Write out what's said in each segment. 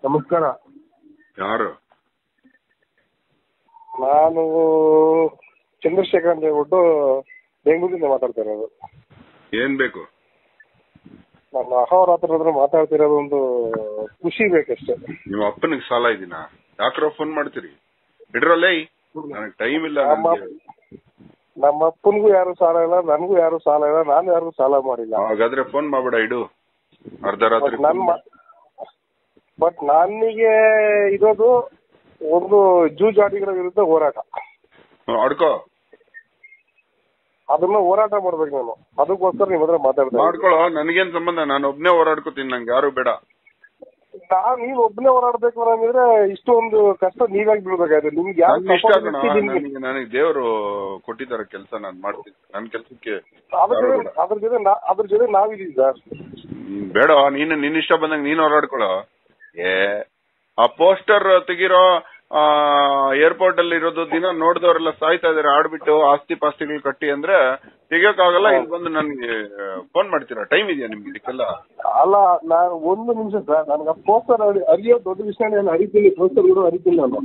ನಮಸ್ಕಾರ ಯಾರು ನಾನು ಚಂದ್ರಶೇಖರ್ ಅಂತ ಹೇಳ್ಬಿಟ್ಟು ಬೆಂಗಳೂರಿಂದ ಮಾತಾಡ್ತಾ ಇರೋದು ಏನ್ ಬೇಕು ನನ್ನ ಅಹೋರಾತ್ರ ಹತ್ರ ಮಾತಾಡ್ತಿರೋದು ಒಂದು ಖುಷಿ ಬೇಕಷ್ಟೇ ನಿಮ್ಮ ಅಪ್ಪನಿಗೆ ಸಾಲ ಇದೀನಾ ಯಾಕ್ರೋ ಫೋನ್ ಮಾಡ್ತೀರಿ ಇಡ್ರಲ್ಲೇ ನನಗೆ ಟೈಮ್ ಇಲ್ಲ ನಮ್ಮ ನನ್ಗೆ. ನಮ್ಮ ಅಪ್ಪನಿಗೂ ಯಾರು ಸಾಲ ಇಲ್ಲ ನನಗೂ ಯಾರು ಸಾಲ ಇಲ್ಲ ನಾನು ಯಾರಿಗೂ ಸಾಲ ಮಾಡಿಲ್ಲ ಹಾಗಾದ್ರೆ ಫೋನ್ ಮಾಡ್ಬೇಡ ಇಡು ಅರ್ಧ ರಾತ್ರಿ ಬಟ್ ನನ್ ಬಟ್ ನನಗೆ ಇರೋದು ಒಂದು ಜೂಜಾಟಿಗಳ ವಿರುದ್ಧ ಹೋರಾಟ ಹ್ಮ್, ಆಡ್ಕೋ ಅದನ್ನ ಹೋರಾಟ ಮಾಡ್ಬೇಕು ನಾನು ಅದಕ್ಕೋಸ್ಕರ ನಿಮ್ ಹತ್ರ ಮಾತಾಡ್ತಾ ಇದ್ದೀನಿ. ಮಾಡ್ಕೊಳ್ಳೋ ನನಗೇನ್ ಸಂಬಂಧ ನಾನು ಒಬ್ನೇ ಹೋರಾಡ್ಕೋತೀನಿ ನಂಗೆ ಯಾರು ಬೇಡ ನಾನ್ ನೀವ್ ಒಬ್ನೇ ಹೋರಾಡ್ಬೇಕು ಅನ್ನಂಗಿದ್ರೆ ಇಷ್ಟೊಂದು ಕಷ್ಟ ನೀವಾಗಿ ಬೀಳ್ಬೇಕಾಯ್ತು ನಿಮ್ಗೆ ಯಾರು ನನ್ಗೆ ಇಷ್ಟ support ಕಣ ಇರ್ತಿ ನಿಮ್ಗೆ ನನಗೆ ನನಗೆ ದೇವರು ಕೊಟ್ಟಿದ್ದಾರೆ ಕೆಲಸ ನಾನು ಮಾಡ್ತೀನಿ ನನ್ನ ಕೆಲಸಕ್ಕೆ ಅದ್ರ ಜೊತೆ ಅದ್ರ ಜೊತೆ ನಾ- ಅದ್ರ ಜೊತೆ ನಾವಿದೀವಿ ಸರ್ ನೀನ್ ಬೇಡ ನೀನು ನಿನ್ನ ಇಷ್ಟ ಬಂದಂಗ ನೀನ್ ಹೋರಾಡ್ಕೊಳ್ಳೋ ಏ ಆ ಪೋಸ್ಟರ್ ತೆಗಿರೋ ಏರ್ಪೋರ್ಟ್ ಅಲ್ಲಿ ಇರೋದು ದಿನ ನೋಡಿದವರೆಲ್ಲ ಸಾಯ್ತಾ ಇದಾರೆ ಆಡ್ಬಿಟ್ಟು ಆಸ್ತಿ ಪಾಸ್ತಿಗಳು ಕಟ್ಟಿ ಅಂದ್ರೆ ತೆಗಿಯೋಕ್ಕಾಗಲ್ಲ ಇಲ್ಲಿ ಬಂದು ನನ್ಗೆ ಫೋನ್ ಮಾಡ್ತೀರಾ ಟೈಮ್ ಇದೆಯಾ ನಿಮ್ಗೆ ಇದಕ್ಕೆಲ್ಲ ಅಲ್ಲ ನಾನು ಒಂದು ನಿಮಿಷ ಸರ್ ನನಗೆ ಪೋಸ್ಟರ್ ಅರಿಯೋ ದೊಡ್ಡ ವಿಷಯ ನಾನು ಅರಿತೀನಿ ಪೋಸ್ಟರ್ ಕೂಡ ಅರಿತೀನಿ ನಾನು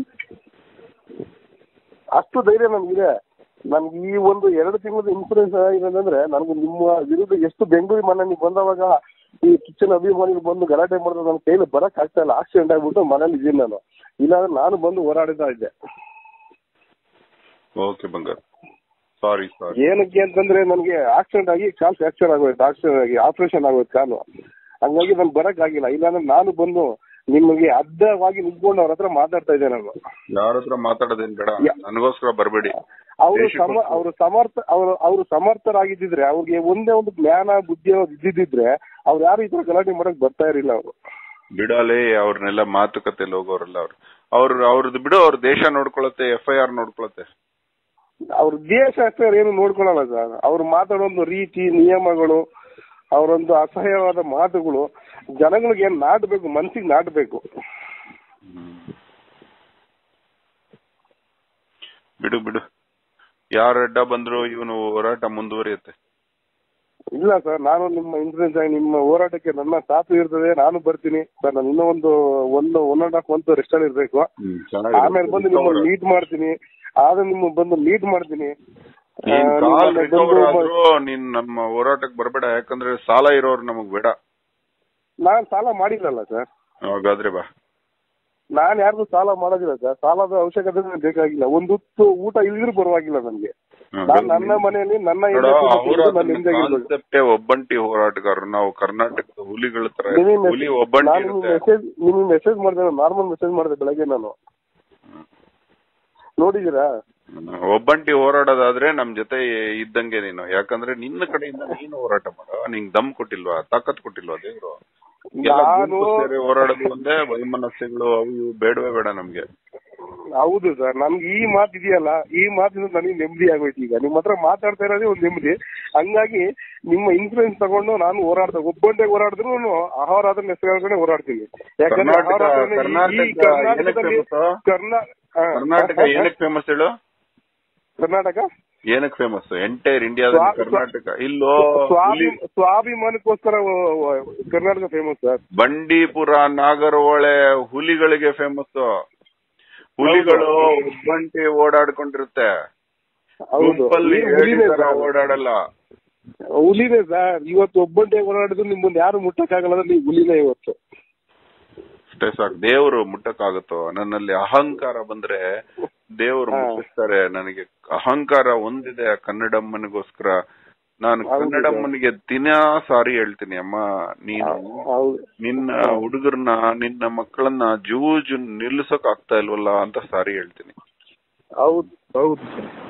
ಅಷ್ಟು ಧೈರ್ಯ ನನ್ಗಿದೆ ನನ್ಗೆ ಈ ಒಂದು ಎರಡು ತಿಂಗಳ ಇನ್ಸೂರೆನ್ಸ್ ಏನಿದೆ ನನಗೆ ನಿಮ್ಮ ವಿರುದ್ಧ ಎಷ್ಟು ಬೆಂಗಳೂರು ಮನೆ ನೀವು ಬಂದವಾಗ ಈ ಕಿಚನ್ ಅಭಿಮಾನಿಗಳು ಬಂದು ಗಲಾಟೆ ಮಾಡಿದ್ರೆ ನನ್ನ ಕೈಲಿ ಬರಕ್ ಆಗ್ತಾ ಇಲ್ಲ ಆಕ್ಸಿಡೆಂಟ್ ಆಗ್ಬಿಟ್ಟು ಮನೇಲಿ ಇದ್ದೀನಿ ನಾನು ಇಲ್ಲಾಂದ್ರೆ ನಾನು ಬಂದು ಹೋರಾಡಿತಾ ಇದ್ದೆ ಓಕೆ ಬಂಗಾರ ಸಾರಿ ಸಾರಿ ಏನಕ್ಕೆ ಅಂತಂದ್ರೆ ನನಗೆ ಆಕ್ಸಿಡೆಂಟ್ ಆಗಿ ಕಾಲ್ ಫ್ರಾಕ್ಚರ್ ಆಗೋಯ್ತು ಆಕ್ಸಿಡೆಂಟ್ ಆಗಿ ಆಪರೇಷನ್ ಆಗೋಯ್ತು ಕಾಲು ಹಂಗಾಗಿ ನನ್ಗೆ ಬರಕ್ ಆಗಿಲ್ಲ ಇಲ್ಲಾಂದ್ರೆ ನಾನು ಬಂದು ನಿಮಗೆ ಅಡ್ಡವಾಗಿ ನಿಂತ್ಕೊಂಡು ಅವ್ರ ಹತ್ರ ಮಾತಾಡ್ತಾ ಇದ್ದೆ ನಾನು ಯಾರ ಹತ್ರ ಮಾತಾಡೋದೇನ್ ಬೇಡ ನನಗೋಸ್ಕರ ಬರಬೇಡಿ ಅವರು ಸಮ ದೇಶಕ್ಕೋಸ್ಕರ. ಅವರು ಸಮರ್ಥ ಅವರು ಅವರು ಸಮರ್ಥರಾಗಿದ್ದಿದ್ರೆ ಅವ್ರಿಗೆ ಒಂದೇ ಒಂದು ಜ್ಞಾನ ಬುದ್ಧಿ ಅನ್ನೋದು ಇದ್ದಿದ್ರೆ ಅವ್ರು ಯಾರು ಈ ತರ ಗಲಾಟೆ ಮಾಡಕ್ ಬರ್ತಾ ಇರಲಿಲ್ಲ ಅವರು ಬಿಡಲೇ ಅವ್ರನ್ನೆಲ್ಲ ಮಾತುಕತೆಯಲ್ಲಿ ಹೋಗೋರಲ್ಲ ಅವ್ರು ಅವ್ರ ಅವ್ರದ್ದು ಬಿಡು ಅವ್ರ ದೇಶ ನೋಡ್ಕೊಳತ್ತೆ ಎಫ್ ಐ ಆರ್ ನೋಡ್ಕೊಳತ್ತೆ ಅವ್ರ ದೇಶ ಅಷ್ಟೇ ಏನು ನೋಡ್ಕೊಳಲ್ಲ ಸರ್ ಅವ್ರು ಮಾತಾಡೋ ಒಂದು ರೀತಿ ನಿಯಮಗಳು ಅವರೊಂದು ಅಸಹ್ಯವಾದ ಮಾತುಗಳು ಜನಗಳಿಗೆ ಏನ್ ನಾಟಬೇಕು ಮನ್ಸಿಗೆ ನಾಟಬೇಕು ಬಿಡು ಬಿಡು ಯಾರ ಅಡ್ಡ ಬಂದ್ರು ಇವನು ಹೋರಾಟ ಮುಂದುವರಿಯುತ್ತೆ ಇಲ್ಲ ಸರ್ ನಾನು ನಿಮ್ಮ ಇನ್ಸೂರೆನ್ಸ್ ಆಗಿ ನಿಮ್ಮ ಹೋರಾಟಕ್ಕೆ ನನ್ನ ಸಾಥ್ ಇರ್ತದೆ ನಾನು ಬರ್ತೀನಿ ಸರ್ ನಾನು ಇನ್ನೂ ಒಂದು ಒಂದು one and half month rest ಅಲ್ಲಿ ಇರ್ಬೇಕು ಆಮೇಲೆ ಬಂದು ನಿಮ್ಮನ್ನ ಮೀಟ್ ಮಾಡ್ತೀನಿ ಆದ್ರೆ ನಿಮ್ಮ ಬಂದು ಮೀಟ್ ಮಾಡ್ತೀನಿ ಆ, ನೀನ್ ಕಾಲ್ ನಿಮ್ಮನ್ನ ರಿಕವರ್ ಬಂದು ಆದ್ರೂ ನೀನ್ ನಮ್ಮ ಹೋರಾಟಕ್ಕೆ ಬರಬೇಡ ಯಾಕಂದ್ರೆ ಸಾಲ ಇರೋರು ನಮಗ್ ಬೇಡ ನಾನ್ ಸಾಲ ಮಾಡಿಲ್ಲಲ್ಲ ಸರ್ ಹಾಗಾದ್ರೆ ಬಾ ನಾನ್ ಯಾರಿಗೂ ಸಾಲ ಮಾಡೋದಿಲ್ಲ ಸರ್ ಸಾಲದ ಅವಶ್ಯಕತೆ ಬೇಕಾಗಿಲ್ಲ ಒಂದು ಹೊತ್ತು ಊಟ ಇಲ್ದಿರೂ ಪರವಾಗಿಲ್ಲ ನನಗೆ ಹ್ಮ್, ನಾನ್ ನನ್ನ ಮನೆಯಲ್ಲಿ ನನ್ನ ನೋಡು, ಹೆಂಡತಿ ಅವ್ರ ಮಕ್ಕಳು ನನ್ನ ನೆಮ್ಮದಿಯಾಗಿರ್ಬೇಕು. ಕಾನ್ಸೆಪ್ಟೇ ಒಬ್ಬಂಟಿ ಹೋರಾಟಗಾರರು ನಾವು ಕರ್ನಾಟಕದ ಹುಲಿಗಳ ತರ ನಿಮಗೆ ಹುಲಿ ಒಬ್ಬಂಟಿ ನಾನು ನಿಮ್ಗೆ ಇರುತ್ತೆ ಮೆಸೇಜ್ ನಿಮಗೆ ಮೆಸೇಜ್ ಮಾಡಿದೆ ನಾರ್ಮಲ್ ಮೆಸೇಜ್ ಮಾಡಿದೆ ಬೆಳಗ್ಗೆ ನಾನು ನೋಡಿದೀರಾ ಹ್ಮ್. ಒಬ್ಬಂಟಿ ಹೋರಾಡೋದಾದ್ರೆ ನಮ್ ಜೊತೆ ಇದ್ದಂಗೆ ನೀನು ಯಾಕಂದ್ರೆ ನಿನ್ನ ಕಡೆಯಿಂದ ನೀನು ಹೋರಾಟ ಮಾಡೋ ನಿಂಗ್ ದಮ್ ಕೊಟ್ಟಿಲ್ವಾ ತಾಕತ್ ಕೊಟ್ಟಿಲ್ವಾ ದೇವ್ರು ಎಲ್ಲ ನಾನು ಗುಂಪು ಸೇರಿ ಹೋರಾಡೋದು ಒಂದೇ ವೈಮನಸ್ಯಗಳು ಅವು ಇವು ಬೇಡವೇ ಬೇಡ ನಮ್ಗೆ ಹೌದು ಸರ್ ನಮ್ಗೆ ಈ ಮಾತು ಇದೆಯಲ್ಲ ಈ ಮಾತಿಂದ ನನಗೆ ನೆಮ್ಮದಿ ಆಗೋಯ್ತು ಈಗ ನಿಮ್ಮ ಹತ್ರ ಮಾತಾಡ್ತಾ ಇರೋದೇ ಒಂದು ನೆಮ್ಮದಿ ಹಂಗಾಗಿ ನಿಮ್ಮ ಇನ್ಸೂರೆನ್ಸ್ ತಗೊಂಡು ನಾನು ಹೋರಾಡ್ದೆ ಒಬ್ಬಂಟೆ ಹೋರಾಡಿದ್ರು ಅಹೋರಾತ್ರ ಹೆಸರುಗಳೇ ಹೋರಾಡ್ತೀನಿ ಯಾಕಂದ್ರೆ ಕರ್ನಾಟಕ ಅಹೋರಾತ್ರನೇ ಈ- ಈ ಕರ್ನಾಟಕ ಏನಕ್ಕೆ ಕರ್ನಾಟಕದಲ್ಲಿ famous? ಕರ್ನಾ ಹಾ. ಕರ್ನಾಟಕ ಏನಕ್ ಫೇಮಸ್ ಹೇಳು ಕರ್ನಾಟಕ ಏನಕ್ ಫೇಮಸ್ ಎಂಟೈರ್ ಇಂಡಿಯಾದಲ್ಲಿ ಸ್ವಾ- ಕರ್ನಾಟಕ ಇಲ್ಲೋ ಸ್ವಾಭಿ ಹುಲಿ- ಸ್ವಾಭಿಮಾನಕ್ಕೋಸ್ಕರ ವ- ವ- ಕರ್ನಾಟಕ ಫೇಮಸ್ ಸರ್ ಬಂಡೀಪುರ ನಾಗರಹೊಳೆ ಹುಲಿಗಳಿಗೆ ಫೇಮಸ್ ಹುಲಿಗಳು ಒಬ್ಬಂಟಿ ಓಡಾಡ್ಕೊಂಡಿರುತ್ತೆ ಹೌದು ಗುಂಪಲ್ಲಿ ಈ ಹುಲಿನೇ ಏಡಿ ತರ ಸರ್. ಓಡಾಡಲ್ಲ ಹುಲಿನೇ ಸರ್ ಇವತ್ತು ಒಬ್ಬಂಟೆ ಓಡಾಡಿದ್ರು ನಿಮ್ಮನ್ನ ಯಾರು ಮುಟ್ಟಕ್ಕಾಗಲ್ಲ ಅಂದ್ರೆ ನೀವು ಹುಲಿನೇ ಇವತ್ತು ಅಷ್ಟೇ ಸಾಕು ದೇವರು ಮುಟ್ಟಕ್ಕಾಗತ್ತೋ ನನ್ನಲ್ಲಿ ಅಹಂಕಾರ ಬಂದ್ರೆ ದೇವರು ಹಾ. ಮುಟ್ಟಿಸ್ತಾರೆ ನನಗೆ ಅಹಂಕಾರ ಒಂದಿದೆ ಆ ಕನ್ನಡಮ್ಮನಿಗೋಸ್ಕರ ನಾನು ಹೌದು ಕನ್ನಡಮ್ಮನಿಗೆ ದಿನ ಸಾರಿ ಹೇಳ್ತೀನಿ ಅಮ್ಮ ನೀನು ಹೌದು ನಿನ್ನ ಹುಡುಗರನ್ನ ನಿನ್ನ ಮಕ್ಕಳನ್ನ ಜೂಜು ನಿಲ್ಲಿಸಕ್ ಆಗ್ತಾ ಇಲ್ವಲ್ಲ ಅಂತ ಸಾರಿ ಹೇಳ್ತೀನಿ ಹೌದು ಹೌದು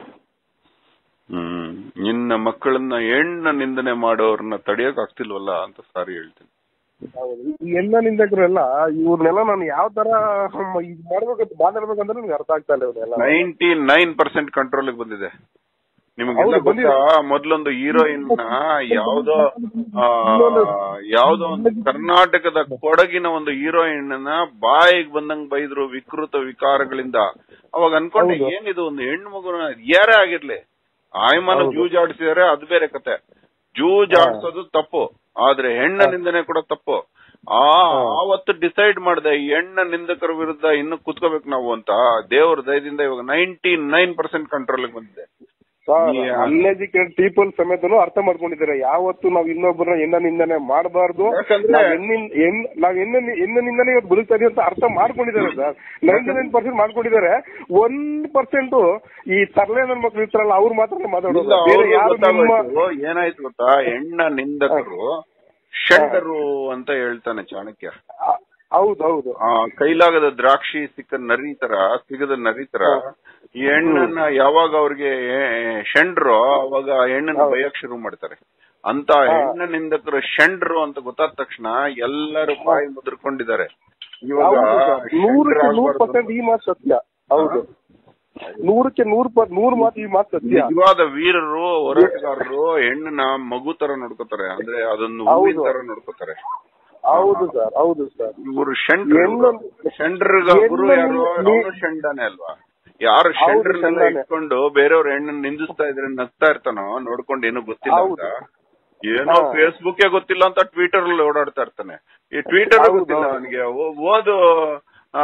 ಹ್ಮ್ ನಿನ್ನ ಮಕ್ಕಳನ್ನ ಹೆಣ್ಣ ನಿಂದನೆ ಮಾಡೋರ್ನ ತಡಿಯಕ್ ಆಗ್ತಿಲ್ವಲ್ಲ ಅಂತ ಸಾರಿ ಹೇಳ್ತೀನಿ ಹೌದು. ಈ ಎಲ್ಲ ನಿಂದಕರೆಲ್ಲ ಇವ್ರನ್ನೆಲ್ಲ ನಾನು ಯಾವ ತರ ಇದು ಮಾಡ್ಬೇಕಂತ ಮಾತಾಡ್ಬೇಕಂದ್ರೆ ನನಗೆ ಅರ್ಥ ಆಗ್ತಾ ಇಲ್ಲ ಇವ್ರನ್ನೆಲ್ಲ ನೈಂಟಿ ನೈನ್ ಪರ್ಸೆಂಟ್ ಕಂಟ್ರೋಲ್ ಬಂದಿದೆ ನಿಮಗೆಲ್ಲ ಹೌದು, ಬಂದಿದೆ. ಗೊತ್ತಾ ಮೊದ್ಲೊಂದು ಹೀರೋಯಿನ್ ನ ಯಾವ್ದೋ ಆ, ಯಾವ್ದೋ ಒಂದು ಕರ್ನಾಟಕದ ಕೊಡಗಿನ ಒಂದು ಹೀರೋಯಿನ್ ನ ಬಾಯಿಗೆ ಬಂದಂಗ್ ಬೈದ್ರು ವಿಕೃತ ವಿಕಾರಗಳಿಂದ ಅವಾಗ ಅನ್ಕೊಂಡೆ ಹೌದು. ಏನಿದು ಒಂದು ಹೆಣ್ಣು ಮಗುನ ಯಾರೇ ಆಗಿರ್ಲಿ ಆಯಮ್ಮನ ಹೌದು. ಜೂಜಾಡ್ಸಿದಾರೆ ಅದು ಬೇರೆ ಕತೆ ಜೂಜಾಡ್ಸೋದು ತಪ್ಪು ಆದ್ರೆ ಹೆಣ್ಣ ನಿಂದನೆ ಕೂಡ ತಪ್ಪು ಆ ಆವತ್ತು ಡಿಸೈಡ್ ಮಾಡಿದೆ ಈ ಹೆಣ್ಣ ನಿಂದಕರ ವಿರುದ್ಧ ಇನ್ನು ಕುತ್ಕೋಬೇಕು ನಾವು ಅಂತ ದೇವ್ರ ದಯದಿಂದ ಇವಾಗ ನೈಂಟಿ ನೈನ್ ಪರ್ಸೆಂಟ್ ಕಂಟ್ರೋಲ್ ಬಂದಿದೆ ಈ- ಅನ್ಎಜುಕೇಟೆಡ್ ಪೀಪಲ್ ಸಮೇತನು ಅರ್ಥ ಮಾಡ್ಕೊಂಡಿದ್ದಾರೆ ಯಾವತ್ತು ನಾವು ಇನ್ನೊಬ್ಬರ ಹೆಣ್ಣ ನಿಂದನೆ ಮಾಡಬಾರ್ದು ಯಾಕಂದ್ರೆ- ನಾವ್ ಹೆಣ್ಣಿನ್ ಹೆಣ್ ನಾವ್ ಹೆಣ್ಣ ಹೆಣ್ಣಿನಿಂದನೇ ಇವತ್ತು ಬದುಕ್ತಾ ಇದೀವಿ ಅಂತ ಅರ್ಥ ಮಾಡ್ಕೊಂಡಿದ್ದಾರೆ ಸರ್ ನೈಂಟಿ ನೈನ್ ಪರ್ಸೆಂಟ್ ಮಾಡ್ಕೊಂಡಿದ್ದಾರೆ ಒಂದ್ ಪರ್ಸೆಂಟ್ ಈ ತರ್ಲೆ ನನ್ ಮಕ್ಳು ಇರ್ತಾರಲ್ಲ ಅವ್ರು ಮಾತ್ರ ಮಾತಾಡೋದು ಇಲ್ಲ, ಬೇರೆ ಅವ್ರಿಗೆ ಯಾರು ನಿಮ್ಮ ಗೊತ್ತಾಗೋಯ್ತು. ಏನಾಯ್ತು ಗೊತ್ತಾ ಹೆಣ್ಣ ನಿಂದಕರು ಷಂಡರು ಅಂತ ಹೇಳ್ತಾನೆ ಚಾಣಕ್ಯ ಆ, ಹೌದು ಹೌದು ಆ ಕೈಲಾಗದ ದ್ರಾಕ್ಷಿ ಸಿಕ್ಕ ನರಿ ತರ ಸಿಗದ ನರಿ ತರ ಈ ಹೆಣ್ಣನ್ನ ಯಾವಾಗ ಅವ್ರಿಗೆ ಷಂಡ್ರು ಅವಾಗ ಆ ಹೆಣ್ಣನ್ನ ಬಯಕ್ ಶುರು ಮಾಡ್ತಾರೆ ಅಂತ ಹೆಣ್ಣ ನಿಂದಕರು ಷಂಡ್ರು ಅಂತ ಗೊತ್ತಾದ ತಕ್ಷಣ ಎಲ್ಲರೂ ಬಾಯಿ ಮುದ್ರಕೊಂಡಿದ್ದಾರೆ ಇವಾಗ ಹೌದು ಸರ್. ನೂರಕ್ಕೆ ನೂರ್ ಪರ್ಸೆಂಟ್ ಈ ಮಾತು ಸತ್ಯ ಹೌದು ನೂರಕ್ಕೆ ನೂರ್ ಪ ನೂರ್ ಮಾತು ಈ ಮಾತು ಸತ್ಯ ನಿಜವಾದ ವೀರರು ಹೋರಾಟಗಾರರು ಹೆಣ್ಣನ್ನ ಮಗು ತರ ನೋಡ್ಕೋತಾರೆ ಅಂದ್ರೆ ಅದೊಂದು ಹೂವಿನ ಹೌದು. ತರ ನೋಡ್ಕೋತಾರೆ ಹೌದು ಸರ್ ಹೌದು ಸರ್ ಇವರು ಷಂಡ್ರು ಹೆಣ್ಣು- ಷಂಡ್ರಗ ಗುರು ಹೆಣ್ಣು ಯಾರು ನೀ- ಅವನು ಷಂಡನೆ ಅಲ್ವಾ ಯಾರು ಹೌದು, ಷಂಡ್ರನ್ನೆಲ್ಲ ಷಂಡನೆ. ಇಟ್ಕೊಂಡು ಬೇರೆಯವ್ರ ಹೆಣ್ಣನ್ನ ನಿಂದಿಸ್ತಾ ಇದ್ರೆ ನಗ್ತಾ ಇರ್ತಾನೋ ನೋಡ್ಕೊಂಡು ಏನು ಗೊತ್ತಿಲ್ಲ ಹೌದು. ಅಂತ ಏನೋ ಹಾ. ಫೇಸ್ಬುಕ್ ಗೊತ್ತಿಲ್ಲ ಅಂತ ಟ್ವಿಟರ್ ಅಲ್ಲಿ ಓಡಾಡ್ತಾ ಇರ್ತಾನೆ ಈ ಟ್ವಿಟರ್ ಹೌದು, ಗೊತ್ತಿಲ್ಲ ಹೌದು. ಅವನಿಗೆ ಓದು ಆ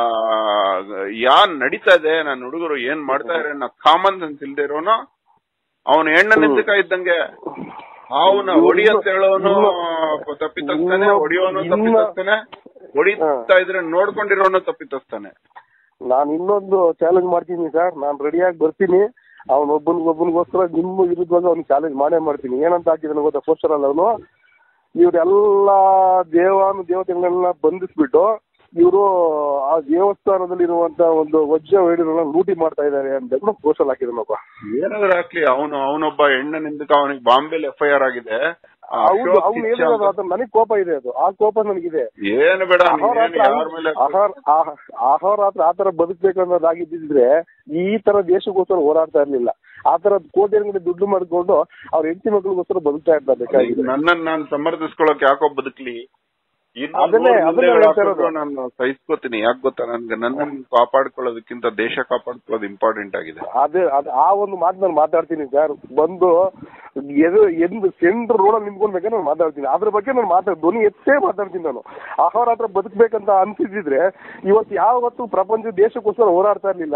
ಯಾನ್ ನಡೀತಾ ಇದೆ ನನ್ನ ಹುಡುಗರು ಏನ್ ಮಾಡ್ತಾ ಇದಾರೆ ಅನ್ನೋ ಕಾಮನ್ ಸೆನ್ಸ್ ಇಲ್ದೇ ಇರೋನು ಅವನ ಹೆಣ್ಣ ನಿಂದಕ ಇದ್ದಂಗೆ ಅವನ ಹೊಡಿ ಅಂತ ಹೇಳೋನು ತಪ್ಪಿತಸ್ತಾನೆ ಇನ್ನು- ಹೊಡಿಯೋನು ಇನ್ನು- ತಪ್ಪಿತಸ್ತಾನೆ ಹೊಡಿತಾ ಇದ್ರೆ ನೋಡ್ಕೊಂಡಿರೋನು ತಪ್ಪಿತಸ್ತಾನೆ ನಾನು ಇನ್ನೊಂದು ಚಾಲೆಂಜ್ ಮಾಡ್ತೀನಿ ಸರ್ ನಾನು ರೆಡಿಯಾಗಿ ಬರ್ತೀನಿ ಅವನೊಬ್ಬನಿಗೊಬ್ಬನಿಗೋಸ್ಕರ ನಿಮ್ಮ ವಿರುದ್ಧವಾಗಿ ಅವ್ನು ಚಾಲೆಂಜ್ ಮಾಡೇ ಮಾಡ್ತೀನಿ ಏನಂತ ಹಾಕಿದ್ದಾನೆ ಗೊತ್ತಾ ಪೋಸ್ಟರ್ ಅಲ್ಲಿ ಅವನು ಇವ್ರೆಲ್ಲ ದೇವಾನು ದೇವತೆಗಳನ್ನ ಬಂಧಿಸ್ಬಿಟ್ಟು ಇವರು ಆ ದೇವಸ್ಥಾನದಲ್ಲಿ ಇರುವಂತ ಒಂದು ವಜ್ರ ವೈಡ್ಯಗಳನ್ನ ಲೂಟಿ ಮಾಡ್ತಾ ಇದ್ದಾರೆ ಅಂತ ಕೂಡ ಪೋಸ್ಟರ್ ಹಾಕಿದನಪ್ಪ ಏನಾದ್ರೂ ಹಾಕ್ಲಿ ಅವನು ಅವನೊಬ್ಬ ಹೆಣ್ಣ ನಿಂದಕ ಅವನಿಗೆ ಬಾಂಬೆಲಿ ಎಫ್ ಐ ಆರ್ ಆಗಿದೆ ಆ ಹೌದು ಅಶೋಕ್ ಅವ್ನು ಕಿಚ್ಚ ಹೇಳಿರೋದು ಅಂತ- ಅದು ನನಗೆ ಕೋಪ ಇದೆ ಅದು ಆ ಕೋಪ ನನಗಿದೆ ಏನು ಬೇಡ ನೀನೇನು ಅಹೋರಾತ್ರ ಯಾರ ಮೇಲೆ ಅಹೋರ ಅಹ- ಅಹೋರಾತ್ರ ಆತರ ಬದುಕ್ಬೇಕು ಅನ್ನೋದಾಗಿದ್ದಿದ್ರೆ ಈ ತರ ದೇಶಕ್ಕೋಸ್ಕರ ಹೋರಾಡ್ತಾ ಇರ್ಲಿಲ್ಲ ಆತರ ಕೋಟಿ ದುಡ್ಡು ಮಾಡ್ಕೊಂಡು ಅವ್ರ ಹೆಂಡತಿ ಮಕ್ಳಿಗೋಸ್ಕರ ಬದುಕ್ತಾ ಇರ್ತಾ ಬೇಕಾಗಿದೆ ನನ್ನನ್ನ ನಾನು ಸಮರ್ಥಿಸ್ಕೊಳಕ್ ಯಾಕೋ ಬದುಕ್ಲಿ ಇನ್ನು ಅದನ್ನೇ- ನೂರು ಅದನ್ನೇ ಮುಂದೆಗಳು ಹೇಳ್ತಾ ಹಾಕಿದ್ರು ಇರೋದು. ನಾನು ಸಹಿಸ್ಕೋತೀನಿ ಯಾಕೆ ಗೊತ್ತಾ ನನ್ಗೆ ನನ್ನನ್ನು ಕಾಪಾಡ್ಕೊಳ್ಳೋದಕ್ಕಿಂತ ದೇಶ ಕಾಪಾಡ್ಕೊಳ್ಳೋದು ಇಂಪಾರ್ಟೆಂಟ್ ಆಗಿದೆ ಅದೇ ಅದ್ ಆ ಒಂದು ಮಾತು ನಾನು ಮಾತಾಡ್ತೀನಿ ಸರ್ ಬಂದು ಎದು ಎಂದು ಸೆಂಟ್ರ್ ರೋಡಲ್ಲಿ ನಿಂತ್ಕೊಂಡ್ಬೇಕಾದ್ರೆ ನಾನು ಮಾತಾಡ್ತೀನಿ ಅದ್ರ ಬಗ್ಗೆ ನಾನು ಮಾತಾಡ್ ಧ್ವನಿ ಎತ್ತೇ ಮಾತಾಡ್ತೀನಿ ನಾನು ಅಹೋರಾತ್ರ ಬದುಕ್ಬೇಕಂತ ಅನ್ಸಿದ್ರೆ ಇವತ್ತು ಯಾವತ್ತು ಪ್ರಪಂಚ ದೇಶಕ್ಕೋಸ್ಕರ ಹೋರಾಡ್ತಾ ಇರ್ಲಿಲ್ಲ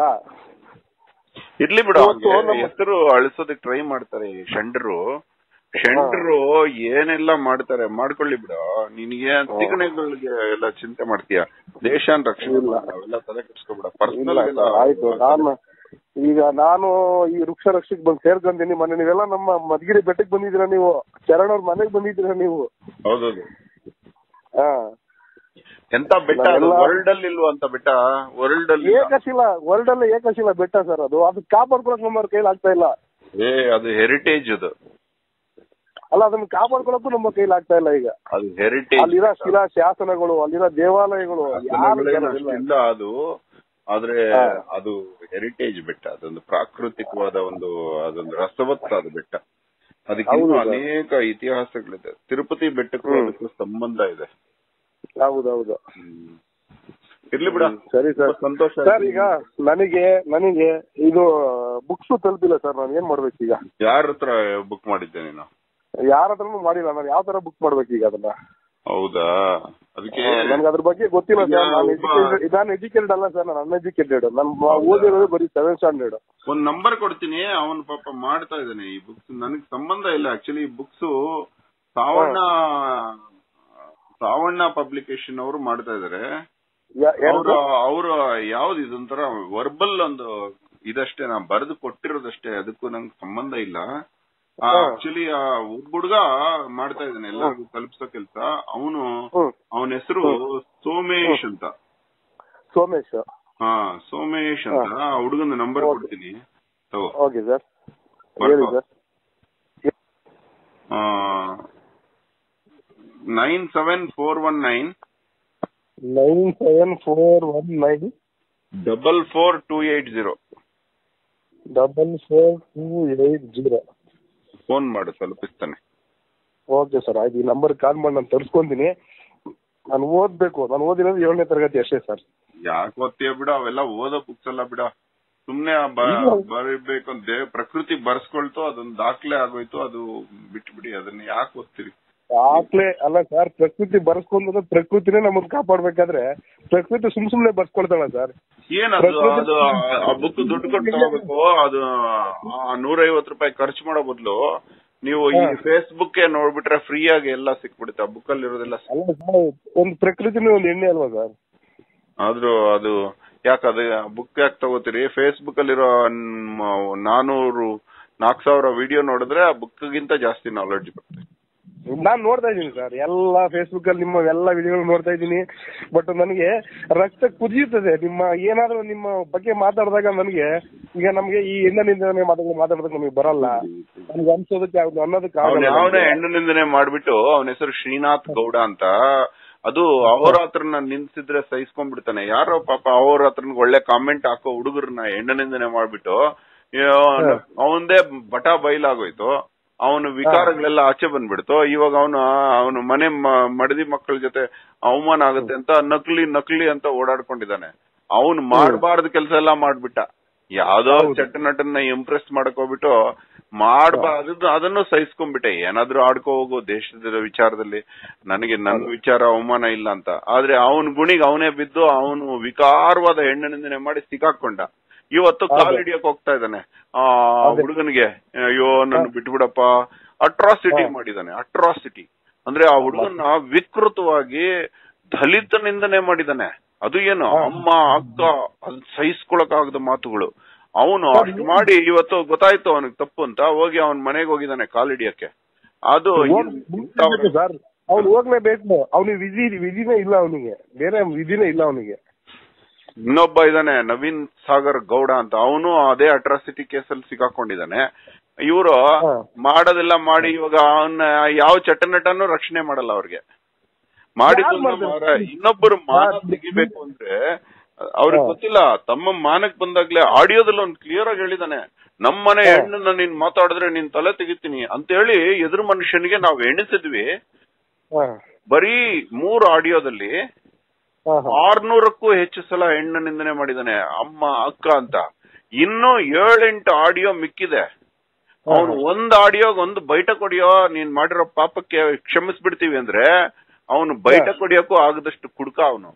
ಇರ್ಲಿ ಬಿಡು ಇವತ್ತು ಅವ್ನಿಗೆ ನಮ್ಮ- ಹೆಸರು ಅಳಿಸೋದಕ್ ಟ್ರೈ ಮಾಡ್ತಾರೆ ಈ ಷಂಡ್ರು ಷಂಡ್ರು ಏನೆಲ್ಲ ಮಾಡ್ತಾರೆ ಮಾಡ್ಕೊಳ್ಳಿ ಬಿಡು ನಿನಗೆ ತಿಗಣೆಗಳಿಗೆ ಎಲ್ಲ ಚಿಂತೆ ಮಾಡ್ತೀಯ ದೇಶನ್ ರಕ್ಷಣೆ ಇಲ್ಲ. ಮಾಡು, ಅವೆಲ್ಲ ತಲೆ ಕೆಡ್ಸ್ಕೊಬಿಡ ಇಲ್ಲ ಪರ್ಸನಲ್ ಸರ್, ಆಯ್ತು ನಾನು ಈಗ ನಾನು ಈ ವೃಕ್ಷ ರಕ್ಷಕ್ ಬಂದು ಸೇರ್ಕೊಂತೀನಿ ಮೊನ್ನೆ ನೀವೆಲ್ಲ ನಮ್ಮ ಮಧುಗಿರಿ ಬೆಟ್ಟಕ್ಕೆ ಬಂದಿದ್ದೀರಾ ನೀವು ಚರಣ್ ಅವ್ರ ಮನೆಗೆ ಬಂದಿದ್ದೀರಾ ನೀವು ಹೌದೌದು ಹಾ ಎಂತ ಬೆಟ್ಟ ಅದು ನಾವೆಲ್ಲ- ವರ್ಲ್ಡ್ ಅಲ್ಲಿ ಇಲ್ವಾ ಅಂತ ಬೆಟ್ಟ ವರ್ಲ್ಡ್ ಅಲ್ಲಿ ಇಲ್ಲ. ಏಕಶಿಲ ವರ್ಲ್ಡ್ ಅಲ್ಲೇ ಏಕಶಿಲ ಬೆಟ್ಟ ಸರ್ ಅದು ಅದು ಕಾಪಾಡ್ಕೊಳಕ್ ನಮ್ಮ ಕೈಲಿ ಆಗ್ತಾ ಇಲ್ಲ ಏ ಅದು ಹೆರಿಟೇಜ್ ಅದು ಅಲ್ಲ ಅದನ್ನ ಕಾಪಾಡ್ಕೊಳಕ್ಕೂ ನಮ್ಮ ಕೈಲಿ ಆಗ್ತಾ ಇಲ್ಲ ಈಗ ಅದು ಹೆರಿಟೇಜ್ ಅಲ್ಲಿರೋ ಶಿಲಾ ಶಾಸನಗಳು ಅಲ್ಲಿರೋ ದೇವಾಲಯಗಳು ಯಾರು ಕೇಳೋದಿಲ್ಲ. ಇಲ್ಲ ಅದು ಆದ್ರೆ ಹಾ. ಅದು ಹೆರಿಟೇಜ್ ಬೆಟ್ಟ ಅದೊಂದು ಪ್ರಾಕೃತಿಕವಾದ ಒಂದು ಅದೊಂದು ರಸವತ್ತಾದ ಬೆಟ್ಟ ಅದಕ್ಕೆ ಇನ್ನೂ ಹೌದು ಸರ್. ಅನೇಕ ಇತಿಹಾಸಗಳಿದೆ ತಿರುಪತಿ ಬೆಟ್ಟಕ್ಕೂ ಹ್ಮ್. ಅದಕ್ಕೂ ಸಂಬಂಧ ಇದೆ ಹೌದೌದು ಹ್ಮ್. ಇರ್ಲಿ ಬಿಡ ಸರಿ ಸರ್ ತುಂಬಾ ಸಂತೋಷ ಸರ್ ಆಯ್ತು. ಈಗ ನನಗೆ ನನಗೆ ಇದು ಬುಕ್ಸ್ ತಲುಪಿಲ್ಲ ಸರ್ ನಾನು ಏನ್ ಮಾಡ್ಬೇಕು ಈಗ ಯಾರ ಹತ್ರ ಬುಕ್ ಮಾಡಿದ್ದೆ ನೀನು ಯಾರ ಹತ್ರನೂ ಮಾಡಿಲ್ಲ ನಾನು ಯಾವ ತರ ಬುಕ್ ಮಾಡ್ಬೇಕು ಈಗ ಅದನ್ನ ಹೌದಾ ಅದಕ್ಕೆ ನನ್ಗೆ ಅದ್ರ ಬಗ್ಗೆ ಗೊತ್ತಿಲ್ಲ ಈಗ ಸರ್ ನಾನು ಒಬ್ಬ- ಎಜುಕೇಟೆಡ್ ನಾನು ಎಜುಕೇಟೆಡ್ ಅಲ್ಲ ಸರ್ ನಾನು ಅನ್ಎಜುಕೇಟೆಡ್ ನಾನು ಓದಿರೋದು ಬರೀ ಸೆವೆನ್ ಸ್ಟ್ಯಾಂಡರ್ಡ್ ಒಂದ್ ನಂಬರ್ ಕೊಡ್ತೀನಿ ಅವನ್ ಪಾಪ ಮಾಡ್ತಾ ಇದ್ದಾನೆ ಈ ಬುಕ್ಸ್ ನನಗ್ ಸಂಬಂಧ ಇಲ್ಲ ಆಕ್ಚುಲಿ ಈ ಬುಕ್ಸ್ ಸಾವಣ್ಣ ಸಾವಣ್ಣ ಪಬ್ಲಿಕೇಶನ್ ಅವರು ಮಾಡ್ತಾ ಇದಾರೆ ಅವ್ರ ಅವ್ರ ಯಾವ್ದು ಇದೊಂಥರ ವರ್ಬಲ್ ಒಂದು ಇದಷ್ಟೇ ನಾ ಬರೆದು ಕೊಟ್ಟಿರೋದಷ್ಟೇ ಅದಕ್ಕೂ ನಂಗೆ ಸಂಬಂಧ ಇಲ್ಲ ಹಾ. ಆಕ್ಚುಲಿ ಆ ಒಬ್ಬ ಹುಡುಗ ಮಾಡ್ತಾ ಇದ್ದಾನೆ ಎಲ್ಲರಿಗೂ ತಲುಪಿಸೋ ಕೆಲಸ ಅವನು ಹ್ಮ್ ಅವನ ಹೆಸರು ಸೋಮೇಶ್ ಅಂತ ಸೋಮೇಶ್ ಹಾ ಸೋಮೇಶ್ ಅಂತ ಆ ಹುಡುಗನ ನಂಬರ್ Okay. ಕೊಡ್ತೀನಿ ತಗೋ ಓಕೆ ಸರ್ ಹೇಳಿ ಬರ್ಕೊ. Sir nine seven four one nine nine seven four one nine double four two eight zero double four two eight zero phone ಮಾಡು ತಲುಪಿಸ್ತಾನೆ ಓಕೆ ಸರ್ ಆಯ್ತು ಈ ನಂಬರ್ ಕಾಲ್ ಮಾಡಿ ನಾನು ತರಿಸ್ಕೊಂತೀನಿ ನಾನು ಓದ್ಬೇಕು ನಾನು ಓದಿರೋದು ಏಳನೇ ತರಗತಿ ಅಷ್ಟೇ ಸರ್ ಯಾಕೆ ಓದ್ತೀಯ ಬಿಡ ಅವೆಲ್ಲ ಓದೋ ಬುಕ್ಸ್ ಅಲ್ಲ ಬಿಡ ಸುಮ್ನೆ ಆ ಬ- ಇಲ್ಲ. ಬರೀಬೇಕು ಅಂತ ದೇವ್ ಪ್ರಕೃತಿ ಬರ್ಸ್ಕೊಳ್ತು ಅದೊಂದು ದಾಖಲೆ ಆಗೋಯ್ತು ಅದು ಬಿಟ್ಬಿಡಿ ಅದನ್ನ ಯಾಕೆ ಓದ್ತೀರಿ ಆಕ್ಲೆ ಅಲ್ಲ ಸರ್ ಪ್ರಕೃತಿ ಬರ್ಸ್ಕೊಂಡ್ ಪ್ರಕೃತಿನೇ ನಮ್ಮನ್ನ ಕಾಪಾಡ್ಬೇಕಾದ್ರೆ ಪ್ರಕೃತಿ ಸುಮ್ ಸುಮ್ನೆ ಬರ್ಸ್ಕೊಳ್ತಾಳ ಸರ್ ಏನದು ಅದು ಆ ಬುಕ್ ದುಡ್ಡು ಕೊಟ್ಟು ತಗೋಬೇಕು ಅದು ಆ ನೂರೈವತ್ತು ರೂಪಾಯಿ ಖರ್ಚು ಮಾಡೋ ಬದಲು ನೀವು ಈ ಫೇಸ್ಬುಕ್ ನೋಡ್ಬಿಟ್ರೆ ಫ್ರೀ ಆಗಿ ಎಲ್ಲ ಸಿಕ್ಬಿಡುತ್ತೆ ಆ ಬುಕ್ ಅಲ್ಲಿ ಇರೋದೆಲ್ಲ ಅಲ್ಲ ಸರ್ ಒಂದು ಪ್ರಕೃತಿನೇ ಒಂದು ಎಣ್ಣೆ ಅಲ್ವಾ ಸರ್ ಆದ್ರೂ ಅದು ಯಾಕೆ ಅದು ಬುಕ್ ಯಾಕೆ ತಗೋತೀರಿ ಫೇಸ್ಬುಕ್ ಅಲ್ಲಿರೋ ನ್- ನಾನೂರು ನಾಲ್ಕು ಸಾವಿರ ವಿಡಿಯೋ ನೋಡಿದ್ರೆ ಆ ಬುಕ್ ಗಿಂತ ಜಾಸ್ತಿ ನಾಲೆಡ್ಜ್ ಬರುತ್ತೆ ನಾನ್ ನೋಡ್ತಾ ಇದ್ದೀನಿ ಸರ್ ಎಲ್ಲ ಫೇಸ್ಬುಕ್ ಅಲ್ಲಿ ನಿಮ್ಮ ಎಲ್ಲ ವಿಡಿಯೋ ನೋಡ್ತಾ ಇದ್ದೀನಿ ಬಟ್ ನನಗೆ ರಕ್ತ ಕುದಿಯುತ್ತದೆ ನಿಮ್ಮ ಏನಾದ್ರೂ ನಿಮ್ಮ ಬಗ್ಗೆ ಮಾತಾಡಿದಾಗ ನನಗೆ ಈಗ ನಮ್ಗೆ ಈ ಹೆಣ್ಣಿನಿಂದ ಮಾತಾಡ ಮಾತಾಡೋದಕ್ಕೆ ನಮಗೆ ಬರಲ್ಲ ನಮ್ಗೆ ಅನ್ಸೋದಕ್ಕೆ ಆಗೋದು ಅನ್ನೋದಕ್ಕೆ ಅವನ ಆಗಲ್ಲ ಯಾವನೇ ಹೆಣ್ಣು ನಿಂದನೆ ಮಾಡ್ಬಿಟ್ಟು ಅವನ ಹೆಸರು ಶ್ರೀನಾಥ್ ಗೌಡ ಅಂತ ಅದು ಅಹೋರಾತ್ರನ ನಿಲ್ಸಿದ್ರೆ ಸಹಿಸ್ಕೊಂಡ್ಬಿಡ್ತಾನೆ ಯಾರೋ ಪಾಪ ಅಹೋರಾತ್ರನ್ಗೆ ಒಳ್ಳೆ ಕಾಮೆಂಟ್ ಹಾಕೋ ಹುಡುಗರನ್ನ ಹೆಣ್ಣು ನಿಂದನೆ ಮಾಡ್ಬಿಟ್ಟು ಅವಂದೇ ಬಟ ಬಯಲಾಗೋಯ್ತು ಅವನು ವಿಕಾರಗಳೆಲ್ಲ ಆಚೆ ಬಂದ್ಬಿಡ್ತು ಇವಾಗ ಅವನು ಅವನು ಮನೆ ಮ- ಮಡದಿ ಮಕ್ಕಳ ಜೊತೆ ಅವಮಾನ ಆಗುತ್ತೆ ಅಂತ ನಕಲಿ ನಕಲಿ ಅಂತ ಓಡಾಡ್ಕೊಂಡಿದ್ದಾನೆ ಅವನು ಮಾಡಬಾರ್ದು ಕೆಲಸ ಎಲ್ಲ ಮಾಡ್ಬಿಟ್ಟ ಯಾವ್ದೋ ಚಟ್ಟ ನಟನ್ನ ಇಂಪ್ರೆಸ್ ಮಾಡಕ್ ಹೋಗ್ಬಿಟ್ಟು ಮಾಡಬಾರ್ದು ಅದನ್ನು ಸಹಿಸ್ಕೊಂಡ್ಬಿಟ್ಟೆ ಏನಾದ್ರೂ ಆಡ್ಕೋ ಹೋಗು ದೇಶದ ವಿಚಾರದಲ್ಲಿ ನನಗೆ ನನ್ನ ವಿಚಾರ ಅವಮಾನ ಇಲ್ಲ ಅಂತ ಆದ್ರೆ ಅವನ್ ಗುಣಿಗೆ ಅವನೇ ಬಿದ್ದು ಅವನು ವಿಕಾರವಾದ ಹೆಣ್ಣನಿಂದನೆ ಮಾಡಿ ಸಿಕ್ಕಾಕೊಂಡ ಇವತ್ತು ಕಾಲ್ ಹಿಡಿಯಕ್ ಹೋಗ್ತಾ ಇದ್ದಾನೆ ಆ ಹುಡುಗನಿಗೆ ಅಯ್ಯೋ ನನ್ ಬಿಟ್ಬಿಡಪ್ಪ ಅಟ್ರಾಸಿಟಿ ಮಾಡಿದಾನೆ ಅಟ್ರಾಸಿಟಿ ಅಂದ್ರೆ ಆ ಹುಡುಗನ್ನ ವಿಕೃತವಾಗಿ ದಲಿತನಿಂದನೆ ಮಾಡಿದಾನೆ ಅದು ಏನು ಅಮ್ಮ ಅಕ್ಕ ಅದು ಸಹಿಸ್ಕೊಳಕಾಗದ ಮಾತುಗಳು ಅವನು ಅಷ್ಟು ಮಾಡಿ ಇವತ್ತು ಗೊತ್ತಾಯ್ತು ಅವನಿಗೆ ತಪ್ಪು ಅಂತ ಹೋಗಿ ಅವನ ಮನೆಗೆ ಹೋಗಿದ್ದಾನೆ ಕಾಲ್ ಹಿಡಿಯಕ್ಕೆ ಅದು ಇಂಥವ್ರು- ಸರ್ ಅವ್ನು ಹೋಗ್ಲೇಬೇಕು ಅವ್ನಿಗೆ ವಿಧಿ ವಿಧಿನೇ ಇಲ್ಲ ಅವನಿಗೆ ಬೇರೆ ವಿಧಿನೇ ಇಲ್ಲ ಅವನಿಗೆ ಇನ್ನೊಬ್ಬ ಇದ್ದಾನೆ ನವೀನ್ ಸಾಗರ್ ಗೌಡ ಅಂತ ಅವನು ಅದೇ ಅಟ್ರಾಸಿಟಿ ಕೇಸಲ್ಲಿ ಸಿಕ್ಕಾಕೊಂಡಿದ್ದಾನೆ ಇವರು ಹಾ. ಮಾಡೋದೆಲ್ಲ ಮಾಡಿ ಇವಾಗ ಅವನ್ನ ಯಾವ ಚಟನಟನು ರಕ್ಷಣೆ ಮಾಡಲ್ಲ ಅವ್ರಿಗೆ ಮಾಡಿದ್ದನ್ನ ಮಾಡ್ತಾರೆ? ಮಾರ- ಇನ್ನೊಬ್ಬರು ಮಾನ ಹಾ. ತೆಗಿಬೇಕು ಅಂದ್ರೆ ಅವ್ರಿಗೆ ಹಾ. ಗೊತ್ತಿಲ್ಲ ತಮ್ಮ ಮಾನಕ್ ಬಂದಾಗ್ಲೇ ಆಡಿಯೋದಲ್ಲಿ ಅವ್ನು ಕ್ಲಿಯರ್ ಆಗಿ ಹೇಳಿದಾನೆ ನಮ್ಮನೆ ಹಾ. ಹೆಣ್ಣನ್ನ ನೀನ್ ಮಾತಾಡಿದ್ರೆ ನೀನ್ ತಲೆ ತೆಗಿತೀನಿ ಅಂತ ಹೇಳಿ ಎದುರು ಮನುಷ್ಯನಿಗೆ ನಾವು ಎಣಿಸಿದ್ವಿ ಹಾ ಬರೀ ಮೂರು ಆಡಿಯೋದಲ್ಲಿ ಹಾ ಹಾ ಆರ್ನೂರಕ್ಕೂ ಹೆಚ್ಚು ಸಲ ಹೆಣ್ಣು ನಿಂದನೆ ಮಾಡಿದಾನೆ ಅಮ್ಮ ಅಕ್ಕ ಅಂತ ಇನ್ನು ಏಳೆಂಟು ಆಡಿಯೋ ಮಿಕ್ಕಿದೆ ಅವನು ಒಂದ್ ಆಡಿಯೋಗ್ ಒಂದು ಬೈಟ ಕೊಡಿಯೋ ನೀನ್ ಮಾಡಿರೋ ಪಾಪಕ್ಕೆ ಕ್ಷಮಿಸ್ಬಿಡ್ತೀವಿ ಅಂದ್ರೆ ಅವನು ಬೈಟ ಕೊಡಿಯೋಕ್ಕೂ ಆಗದಷ್ಟು ಕುಡ್ಕ ಅವನು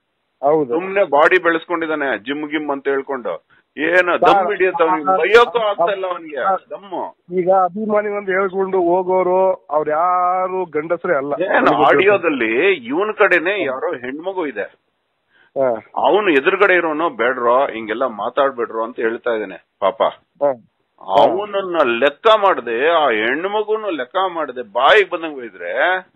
ಹೌದು ಸುಮ್ನೆ ಬಾಡಿ ಬೆಳೆಸ್ಕೊಂಡಿದ್ದಾನೆ ಜಿಮ್ ಗಿಮ್ ಅಂತ ಹೇಳ್ಕೊಂಡು ಏನು ದಮ್ ಹಿಡಿಯುತ್ತೆ ಅವನಿಗೆ ಬೈಯೋಕ್ಕೂ ಆಗ್ತಾ ಇಲ್ಲ ಅವನಿಗೆ ದಮ್ಮು ಈಗ ಅಭಿಮಾನಿ ಒಂದು ಹೇಳ್ಕೊಂಡು ಹೋಗೋರು ಅವ್ರು ಯಾರು ಗಂಡಸರೇ ಅಲ್ಲ ಏನು ಆಡಿಯೋದಲ್ಲಿ ಇವನ್ ಕಡೆನೆ ಯಾರೋ ಹೆಣ್ಮಗು ಇದೆ ಹಾ, ಅವನು ಎದುರುಗಡೆ ಇರೋನು ಬೇಡ್ರೋ ಹಿಂಗೆಲ್ಲ ಮಾತಾಡ್ಬೇಡ್ರೋ ಅಂತ ಹೇಳ್ತಾ ಇದ್ದಾನೆ ಪಾಪ ಹಾ. ಅವನನ್ನ ಲೆಕ್ಕ ಮಾಡದೆ ಆ ಹೆಣ್ಣು ಮಗುನು ಲೆಕ್ಕ ಮಾಡದೆ ಬಾಯಿಗೆ ಬಂದಂಗ್ ಬೈದ್ರೆ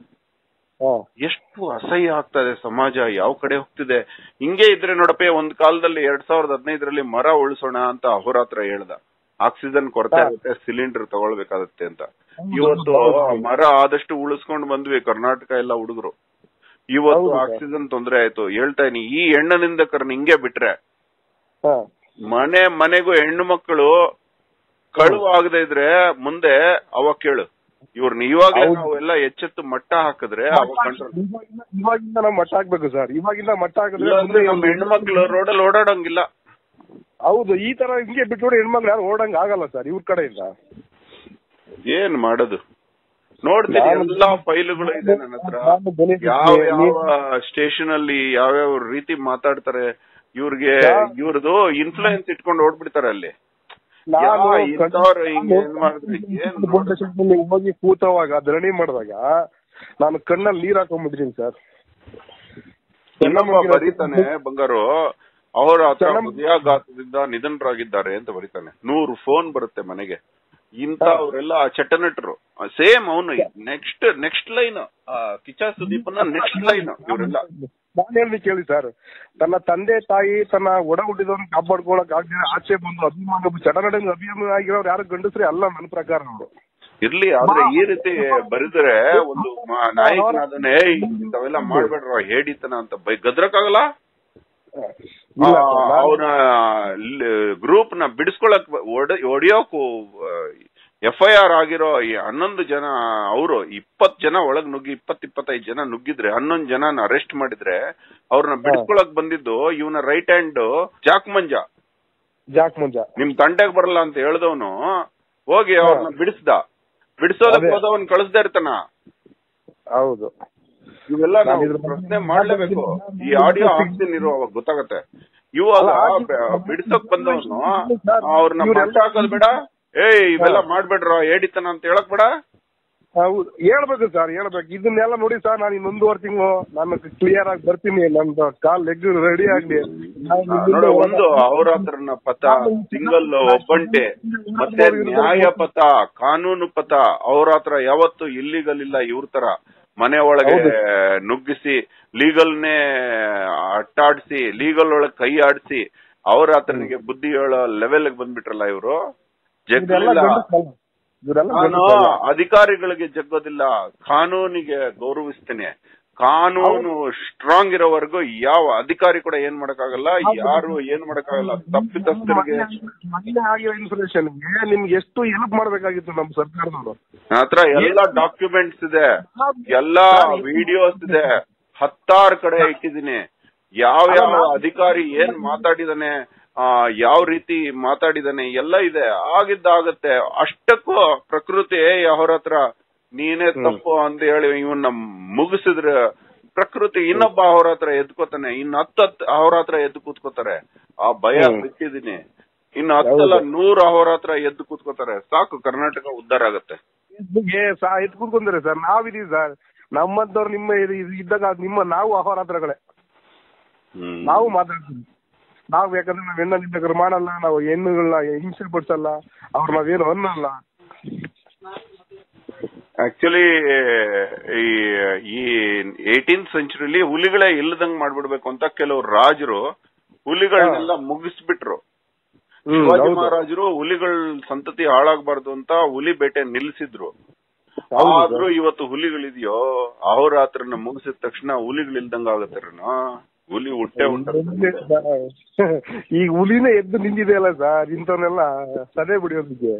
ಹಾ. ಎಷ್ಟು ಅಸಹ್ಯ ಆಗ್ತದೆ ಸಮಾಜ ಯಾವ ಕಡೆ ಹೋಗ್ತಿದೆ ಹಿಂಗೆ ಇದ್ರೆ ನೋಡಪ್ಪ ಒಂದ್ ಕಾಲದಲ್ಲಿ ಎರಡ್ ಸಾವಿರದ ಹದಿನೈದರಲ್ಲಿ ಮರ ಉಳಿಸೋಣ ಅಂತ ಅಹೋರಾತ್ರ ಹೇಳ್ದ ಆಕ್ಸಿಜನ್ ಕೊರತೆ ಆಗುತ್ತೆ ಸಿಲಿಂಡರ್ ತಗೊಳ್ಬೇಕಾಗತ್ತೆ ಅಂತ ಇವತ್ತು ಆ ಮರ ಆದಷ್ಟು ಉಳಿಸ್ಕೊಂಡು ಬಂದ್ವಿ ಕರ್ನಾಟಕ ಎಲ್ಲ ಹುಡುಗರು ಇವತ್ತು ಹೌದು ಸರ್. ಆಕ್ಸಿಜನ್ ತೊಂದರೆ ಆಯ್ತು ಹೇಳ್ತಾ ಇದೀನಿ ಈ ಹೆಣ್ಣನಿಂದ ಕರ್ನ ಹಿಂಗೆ ಬಿಟ್ರೆ ಹಾ. ಮನೆ ಮನೆಗೂ ಹೆಣ್ಣು ಮಕ್ಕಳು ಕಳುವು ಆಗದೆ ಇದ್ರೆ ಮುಂದೆ ಅವಾಗ ಕೇಳು ಇವ್ರನ್ನ ಇವಾಗಲೇ ಹೌದು. ನಾವು ಎಲ್ಲ ಎಚ್ಚೆತ್ತು ಮಟ್ಟ ಹಾಕಿದ್ರೆ ಅವಾಗ ಕಂಟ್ರೋಲ್ ಇವಾಗಿಂದ ಇವಾಗಿಂದ ನಾವು ಮಟ್ಟ ಹಾಕ್ಬೇಕು ಸರ್ ಇವಾಗಿಂದ ಮಟ್ಟ ಹಾಕಿದ್ರೆ ಇಲ್ಲಾಂದ್ರೆ ಮುಂದೆ ನಮ್ಮ ಹೆಣ್ಣು ಮಕ್ಕಳು ರೋಡಲ್ಲಿ ಓಡಾಡಂಗಿಲ್ಲ ಹೌದು ಈ ತರ ಹಿಂಗೆ ಬಿಟ್ಬಿಟ್ಟು ಹೆಣ್ಮಕ್ಳು ಯಾರು ಓಡಂಗ್ ಆಗಲ್ಲ ಸರ್ ಇವ್ರ ಕಡೆಯಿಂದ ಏನ್ ಮಾಡೋದು ನೋಡ್ತೀನಿ ನಾನು- ಎಲ್ಲಾ ಫೈಲ್ಗಳು ಇದೆ ನನ್ನ ಹತ್ರ ನಾನು ಬೆಳಿಗ್ಗೆ ಯಾವ ಯಾವ ನೀವು- ಸ್ಟೇಷನ್ ಅಲ್ಲಿ ಯಾವ್ಯಾವ ರೀತಿ ಮಾತಾಡ್ತಾರೆ ಇವ್ರಿಗೆ ಯಾ- ಇವ್ರದ್ದು ಇನ್ಫ್ಲೂಯೆನ್ಸ್ ಇಟ್ಕೊಂಡು ಓಡ್ಬಿಡ್ತಾರೆ ಅಲ್ಲಿ ನಾನು ಯಾ- ಇಂಥವ್ರು ಹಿಂಗೆ ಏನ್ ಮಾಡಿದ್ರೆ ಏನ್ ಪೊಲೀಸ್ ಸ್ಟೇಷನ್ನಲ್ಲಿ ಹೋಗಿ ಕೂತವಾಗ ಧರಣಿ ಮಾಡಿದಾಗ ನಾನು ಕಣ್ಣಲ್ಲಿ ನೀರ್ ಹಾಕೊಂಡ್ಬಿಟ್ಟಿದ್ದೀನಿ ಸರ್ ಇನ್ನೊಬ್ಬ ಬರೀತಾನೆ ಬಂಗಾರು ಅವರ ಹತ್ರ ಚೆನ್ನಮ್ಮ- ಹೃದಯಾಘಾತದಿಂದ ನಿಧನರಾಗಿದ್ದಾರೆ ಅಂತ ಬರೀತಾನೆ ನೂರು ಫೋನ್ ಬರುತ್ತೆ ಮನೆಗೆ ಇಂಥವ್ರೆಲ್ಲ ಚಟನಟರು ಸೇಮ್ ಅವನು ನೆಕ್ಸ್ಟ್ ನೆಕ್ಸ್ಟ್ ಲೈನ್ ಕಿಚಾ ಸುದೀಪನ ನೆಕ್ಸ್ಟ್ ಲೈನ್ ಇವರೆಲ್ಲ ನಾನು ಹೇಳಿ ಕೇಳಿ ಸರ್ ತನ್ನ ತಂದೆ ತಾಯಿ ತನ್ನ ಒಡ ಹುಟ್ಟಿದವ್ರನ್ನ ಕಾಪಾಡ್ಕೊಳಕ್ ಆಗದೆ ಆಚೆ ಬಂದು ಅಭಿಮಾನ ಚಟನಟ ಅಭಿಮಾನ ಆಗಿರೋರು ಯಾರು ಗಂಡಸ್ರೇ ಅಲ್ಲ ನನ್ನ ಪ್ರಕಾರ ಅವರು ಇರ್ಲಿ ಆದ್ರೆ ಈ ರೀತಿ ಬರೆದ್ರೆ ಒಂದು ಮ- ನಾಯಕನಾದನೆ ಏಯ್ ಇಂಥವೆಲ್ಲ ಮಾಡ್ಬೇಡ್ರ ಹೇಡಿತನ ಅಂತ ಬೈ ಗದ್ರಕ್ಕಾಗಲ್ಲ ಇಲ್ಲ ಸರ್, ನಾನು- ಅವನ ಗ್ರೂಪ್ ನ ಬಿಡಿಸ್ಕೊಳಕ್ ಹೊಡಿಯೋಕು ಎಫ್ ಐ ಆರ್ ಆಗಿರೋ ಈ ಹನ್ನೊಂದು ಜನ ಅವರು ಇಪ್ಪತ್ ಜನ ಒಳಗ್ ನುಗ್ಗಿ ಇಪ್ಪತ್ ಇಪ್ಪತ್ತೈದು ಜನ ನುಗ್ಗಿದ್ರೆ ಹನ್ನೊಂದು ಜನ ಅರೆಸ್ಟ್ ಮಾಡಿದ್ರೆ ಅವ್ರನ್ನ ಬಿಡಿಸ್ಕೊಳಕ್ ಬಂದಿದ್ದು ಇವನ right hand Jack Manja Jack Munja ನಿಮ್ ತಂಟೆಗ್ ಬರಲ್ಲ ಅಂತ ಹೇಳ್ದವನು ಹೋಗಿ ಅವ್ರನ್ನ ಬಿಡಿಸ್ದ ಬಿಡಿಸೋದಕ್ ಅದೇ. ಹೋದವನ್ ಕಳಿಸ್ದೇ ಇರ್ತಾನ ಹೌದು ಇವೆಲ್ಲ ನಾನು ನಾವು ಇದ್ರ ಬಗ್ಗೆ ಪ್ರಶ್ನೆ ಮಾಡ್ಲೇಬೇಕು ಈ ಆಡಿಯೋ ಹಾಕ್ತೀನಿ ಇರು ಅವಾಗ ಗೊತ್ತಾಗತ್ತೆ ಇವಾಗ ಅಲ್ಲ, ಆಗಿ- ಬೆ- ಬಿಡ್ಸಕ್ ಬಂದವನು ಸರ್, ಅವ್ರನ್ನ ಇವ್ರೆಲ್ಲ- ಮಟ್ಟ ಹಾಕೋದ್ ಬೇಡ ಏಯ್ ಇವೆಲ್ಲ ಮಾಡ್ಬೇಡ್ರ ಏಡಿತನ ಅಂತ ಹೇಳಕ್ ಬೇಡ ಹೌದು ಹೇಳ್ಬೇಕು ಸರ್ ಹೇಳ್ಬೇಕು ಇದನ್ನೆಲ್ಲ ನೋಡಿ ಸರ್ ನಾನು ಇನ್ನೊಂದುವರೆ ತಿಂಗಳು ನಾನು ಕ್ಲಿಯರ್ ಆಗಿ ಬರ್ತೀನಿ ನಂದು ಕಾಲ್ ಲೆಗ್ ರೆಡಿ ಆಗ್ಲಿ ನಾನು ಆ, ಮುಂದೆ ನೋಡು ಹೋಗಲ್ಲ. ಒಂದು ಅವ್ರ ಹತ್ರನ ಪಥ ಸಿಂಗಲ್ ಒಬ್ಬಂಟೆ ಮತ್ತೆ ನ್ಯಾಯ ಪಥ ಕಾನೂನು ಪಥ ಅವ್ರ ಹತ್ರ ಯಾವತ್ತು ಇಲ್ಲಿಗಲ್ ಇಲ್ಲ ಇವ್ರ ತರ ಮನೆ ಒಳಗೆ ಹೌದು. ನುಗ್ಗಿಸಿ ಲೀಗಲ್ನೇ ಅಟ್ಟಾಡ್ಸಿ ಲೀಗಲ್ ಒಳಗೆ ಕೈ ಆಡಿಸಿ ಅವ್ರ ಹತ್ರನಿಗೆ ಬುದ್ಧಿ ಹೇಳೋ ಲೆವೆಲ್ ಬಂದ್ಬಿಟ್ರಲ್ಲ ಇವರು ಇದೆಲ್ಲ ಜಗ್ಲಿಲ್ಲ ಗಂಡಸಲ್ಲ. ಇವರೆಲ್ಲ ನಾನು ಗಂಡಸಲ್ಲ. ಅಧಿಕಾರಿಗಳಿಗೆ ಜಗ್ಗೋದಿಲ್ಲ ಕಾನೂನಿಗೆ ಗೌರವಿಸ್ತೇನೆ ಕಾನೂನು ಸ್ಟ್ರಾಂಗ್ ಇರೋವರೆಗೂ ಯಾವ ಅಧಿಕಾರಿ ಕೂಡ ಏನ್ ಮಾಡಕ್ಕಾಗಲ್ಲ ಯಾರು ಏನ್ ಮಾಡಕ್ಕಾಗಲ್ಲ ತಪ್ಪಿತಸ್ಥರಿಗೆ ಮೊನ್ನೆ ಆಗಿರೋ ಇನ್ಫಾರ್ಮೇಶನ್ ನಿಮ್ಗೆ ಎಷ್ಟು ಹೆಲ್ಪ್ ಮಾಡ್ಬೇಕಾಗಿತ್ತು ನಮ್ಮ ಸರ್ಕಾರದವರು ನನ್ನ ಹತ್ರ ಎಲ್ಲಾ ಡಾಕ್ಯುಮೆಂಟ್ಸ್ ಇದೆ ಎಲ್ಲಾ ವಿಡಿಯೋಸ್ ಇದೆ ಹತ್ತಾರು ಕಡೆ ಇಟ್ಟಿದ್ದೀನಿ ಯಾವ ಯಾವ ಅಧಿಕಾರಿ ಏನ್ ಮಾತಾಡಿದಾನೆ ಆ ಯಾವ ರೀತಿ ಮಾತಾಡಿದಾನೆ ಎಲ್ಲ ಇದೆ ಆಗಿದ್ದಾಗತ್ತೆ ಅಷ್ಟಕ್ಕೂ ಪ್ರಕೃತಿ ಅವ್ರ ಹತ್ರ ನೀನೇ ತಪ್ಪು ಅಂತ ಹೇಳಿ ಇವನ್ನ ಮುಗಿಸಿದ್ರೆ ಪ್ರಕೃತಿ ಇನ್ನೊಬ್ಬ ಅವ್ರ ಹತ್ರ ಎದ್ಕೋತಾನೆ ಇನ್ ಹತ್ತತ್ ಅವ್ರ ಹತ್ರ ಎದ್ದು ಕೂತ್ಕೋತಾರೆ ಆ ಭಯ ಹ್ಮ್. ಬಿಟ್ಟಿದೀನಿ ಇನ್ನು ಹತ್ತಲ್ಲ ನೂರು ಅವ್ರ ಹತ್ರ ಎದ್ದು ಕೂತ್ಕೋತಾರೆ ಸಾಕು ಕರ್ನಾಟಕ ಉದ್ಧಾರ ಆಗತ್ತೆ ಏ ಸಾ ಎತ್ ಕೂತ್ಕೊಂಡ್ರೆ ಸರ್ ನಾವಿದೀವಿ ಸರ್ ನಮ್ಮಂತವ್ರು ನಿಮ್ಮ ಇದು- ಇದು ಇದ್ದಾಗ ನಿಮ್ಮ ನಾವು ಅಹೋರಾತ್ರಗಳೇ ಹ್ಮ್. ನಾವು ಮಾತಾಡ್ತೀವಿ ನಾವು ಯಾಕಂದ್ರೆ ನಾವು ಹೆಣ್ಣ ನಿಂತಕರು ಮಾಡಲ್ಲ ನಾವು ಹೆಣ್ಣುಗಳನ್ನ ಹಿಂಸೆ ಪಡಿಸಲ್ಲ ಅವ್ರು ನಾವೇನು ಅನ್ನಲ್ಲ ಆಕ್ಚುಲಿ ಈ ಈ ಏಟೀನ್ ಸೆಂಚುರಿಲಿ ಹುಲಿಗಳೇ ಇಲ್ಲದಂಗ್ ಮಾಡ್ಬಿಡ್ಬೇಕು ಅಂತ ಕೆಲವು ರಾಜರು ಹುಲಿಗಳನ್ನೆಲ್ಲ ಮುಗಿಸ್ಬಿಟ್ರು ಹ್ಮ್, ಶಿವಾಜಿ ಹೌದು. ಮಹಾರಾಜರು ಹುಲಿಗಳ ಸಂತತಿ ಹಾಳಾಗಬಾರ್ದು ಅಂತ ಹುಲಿ ಬೇಟೆ ನಿಲ್ಸಿದ್ರು ಹೌದು ಆದ್ರೂ ಇವತ್ತು ಹುಲಿಗಳಿದೆಯೋ ಅವ್ರ ಹತ್ರನ ಮುಗಿಸಿದ ತಕ್ಷಣ ಹುಲಿಗಳಿಲ್ದಂಗ ಆಗತ್ತಾರನ ಹುಲಿ ಹುಟ್ಟೆ ಉಂಟ ಈಗ ಹುಲಿನೇ ಎದ್ದು ನಿಂತಿದೆ ಅಲ್ಲ ಸರ್ ಇಂಥವ್ನೆಲ್ಲ ಸದೆ ಬಿಡಿಯೋದಕ್ಕೆ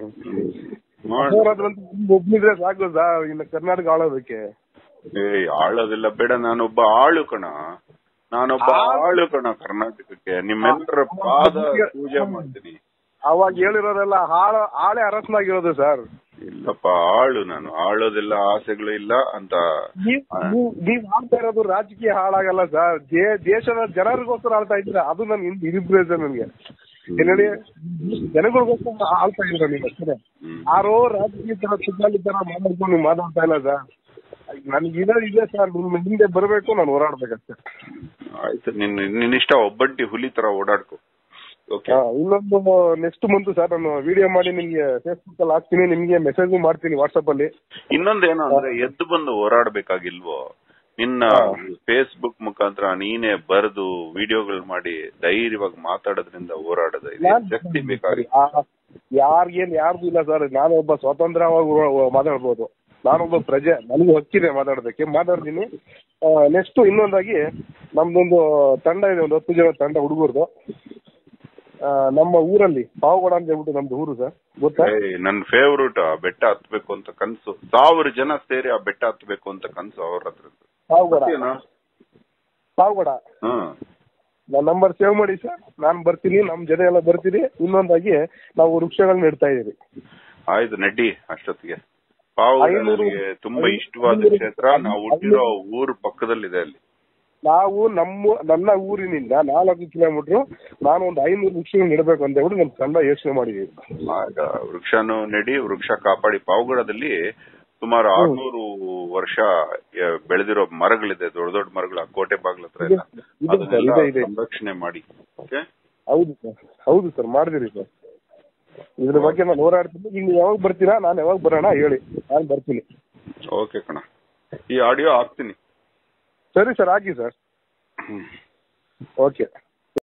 ಒಬ್ನಿದ್ರೆ ಸಾಕು ಸರ್ ಇನ್ನು ಕರ್ನಾಟಕ ಆಳೋದಕ್ಕೆ ಏ ಆಳೋದಿಲ್ಲ ಬೇಡ ನಾನೊಬ್ಬ ಆಳು ಕಣ ನಾನೊಬ್ಬ ಆಳು ಕಣ ಕರ್ನಾಟಕಕ್ಕೆ ನಿಮ್ಮೆಲ್ಲರ ಪಾದ ಪೂಜೆ ಮಾಡ್ತೀನಿ ಅವಾಗ ಹೇಳಿರೋರೆಲ್ಲ ಹಾಳ ಹಾಳೆ ಅರಸನಾಗಿರೋದು ಸರ್ ಇಲ್ಲಪ್ಪ ಆಳು ನಾನು ಆಳೋದಿಲ್ಲ ಆಸೆಗಳು ಇಲ್ಲ ಅಂತ ನೀವ್ ನೀವ್- ನೀವ್ ಆಳ್ತಾ ಇರೋದು ರಾಜಕೀಯ ಹಾಳಾಗಲ್ಲ ಸರ್ ದೇಶದ ಜನರಿಗೋಸ್ಕರ ಆಳ್ತಾ ಇದ್ದೀರಾ ಅದು ನನ್ ಇನ್ಸ್ಪಿರೇಷನ್ ನನ್ಗೆ ಏನ್ ಹೇಳಿ ಜನಗಳಿಗೋಸ್ಕರ ಆಳ್ತಾ ಇದ್ದೀರಾ ನೀವು ಅಷ್ಟೇ ಹ್ಮ್. ಯಾರೋ ರಾಜಕೀಯ ತರ ಸುತ್ತಾಲಿ ತರ ಮಾತಾಡ್ಕೊಂಡು ನೀವು ಮಾತಾಡ್ತಾ ಇಲ್ಲ ಸರ್ ನನ್ಗೆ ಇರೋದು ಇದೆ ಸರ್ ನಿಮ್ಮ ಹಿಂದೆ ಬರಬೇಕು ನಾನು ಹೋರಾಡ್ಬೇಕಷ್ಟೇ ಆಯ್ತು ನಿನ್ ನಿನ್ನಿಷ್ಟ ಒಬ್ಬಂಟಿ ಹುಲಿ ತರ ಓಡಾಡ್ಕೊ ಓಕೆ ಹಾ, ಇನ್ನೊಂದು ನೆಕ್ಸ್ಟ್ ಮಂತ್ ಸರ್ ನಾನು ವಿಡಿಯೋ ಮಾಡಿ ನಿಮ್ಗೆ ಫೇಸ್ಬುಕ್ ಅಲ್ಲಿ ಹಾಕ್ತೀನಿ ನಿಮ್ಗೆ ಮೆಸೇಜ್ ಮಾಡ್ತೀನಿ ವಾಟ್ಸಪ್ ಅಲ್ಲಿ ಇನ್ನೊಂದೇನು ಅಂದ್ರೆ ಎದ್ದು ಬಂದು ಹೋರಾಡ್ಬೇಕಾಗಿಲ್ವೋ ನಿನ್ನ ಫೇಸ್ಬುಕ್ ಮುಖಾಂತರ ನೀನೇ ಬರೆದು ವಿಡಿಯೋಗಳು ಮಾಡಿ ಧೈರ್ಯವಾಗಿ ಮಾತಾಡೋದ್ರಿಂದ ಹೋರಾಡೋದು ಇದೆ ಶಕ್ತಿ ಬೇಕಾಗಿತ್ತು ಆ, ಯಾರ್ಗೇನ್ ಯಾರ್ದು ಇಲ್ಲ ಸರ್ ನಾನು ಒಬ್ಬ ಸ್ವತಂತ್ರವಾಗಿ ಓ- ಮಾತಾಡ್ಬೋದು ನಾನೊಬ್ಬ ಪ್ರಜೆ ನನಗೂ ಹಕ್ಕಿದೆ ಮಾತಾಡೋದಕ್ಕೆ ಮಾತಾಡ್ತೀನಿ ನೆಕ್ಸ್ಟ್ ಇನ್ನೊಂದಾಗಿ ನಮ್ದೊಂದು ತಂಡ ಇದೆ ಒಂದು ಹತ್ತು ಜನ ತಂಡ ಹುಡುಗರದು ನಮ್ಮ ಊರಲ್ಲಿ ಪಾವಗಡ ಅಂತ ಹೇಳ್ಬಿಟ್ಟು ನಮ್ದು ಊರು ಸರ್ ಗೊತ್ತಾ ಏಯ್, ನನ್ ಫೇವ್ರೇಟ್ ಆ ಬೆಟ್ಟ ಹತ್ಬೇಕು ಅಂತ ಕನ್ಸು ಸಾವಿರ ಜನ ಸೇರಿ ಆ ಬೆಟ್ಟ ಹತ್ಬೇಕು ಅಂತ ಕನ್ಸು ಅವ್ರ ಹತ್ರ ಪಾವಗಡ ಏನೋ? ಪಾವಗಡ ಹ್ಮ್ ನನ್ನ ನಂಬರ್ ಸೇವ್ ಮಾಡಿ ಸರ್ ನಾನು ಬರ್ತೀನಿ ನಮ್ಮ ಜನ ಎಲ್ಲ ಬರ್ತೀನಿ ಇನ್ನೊಂದಾಗಿ ನಾವು ವೃಕ್ಷಗಳನ್ನ ನೆಡ್ತಾ ಇದೀವಿ ಆಯ್ತು ನಡ್ಡಿ ಅಷ್ಟೊತ್ತಿಗೆ ಪಾವಗಡ ಐನೂರು- ನನಗೆ ತುಂಬಾ ಇಷ್ಟವಾದ ಕ್ಷೇತ್ರ ನಾವು ಹುಟ್ಟಿರೋ ಊರು ಪಕ್ಕದಲ್ಲಿದೆ ಅಲ್ಲಿ ನಾವು ನಮ್ಮ ನನ್ನ ಊರಿನಿಂದ ನಾಲ್ಕು ಕಿಲೋಮೀಟರ್ ನಾನು ಒಂದು ಐನೂರು ವೃಕ್ಷಗಳು ನೆಡಬೇಕು ಅಂತ ಹೇಳ್ಬಿಟ್ಟು ನಮ್ಮ ತಂಡ ಯೋಚನೆ ಮಾಡಿದೀವಿ ಆಗ ವೃಕ್ಷನು ನೆಡಿ ವೃಕ್ಷ ಕಾಪಾಡಿ ಪಾವಗಡದಲ್ಲಿ ಸುಮಾರು ಆರ್ನೂರು ವರ್ಷ ಆ, ಬೆಳೆದಿರೋ ಮರಗಳಿದೆ ದೊಡ್ಡ ದೊಡ್ಡ ಮರಗಳು ಆ ಕೋಟೆ ಬಾಗ್ಲ ಹತ್ರ ಎಲ್ಲ ಇದೆ, ಇದೆ, ಅದನ್ನೆಲ್ಲ ಇದೆ, ಇದೆ. ಸಂರಕ್ಷಣೆ ಮಾಡಿ ಓಕೆ ಹೌದು ಸರ್ ಹೌದು ಸರ್ ಮಾಡಿದಿರಿ ಸರ್ ಇದ್ರ ಬಗ್ಗೆ ನಾನು ಹೋರಾಡ್ತೀನಿ ಈಗ ನೀವು ಯಾವಾಗ ಬರ್ತೀರಾ ನಾನು ಯಾವಾಗ ಬರೋಣ ಹೇಳಿ ನಾನು ಬರ್ತೀನಿ ಓಕೆ ಕಣ ಈ ಆಡಿಯೋ ಹಾಕ್ತೀನಿ ಸರಿ ಸರ್ ಹಾಕಿ ಸರ್ ಹ್ಮ್ ಓಕೆ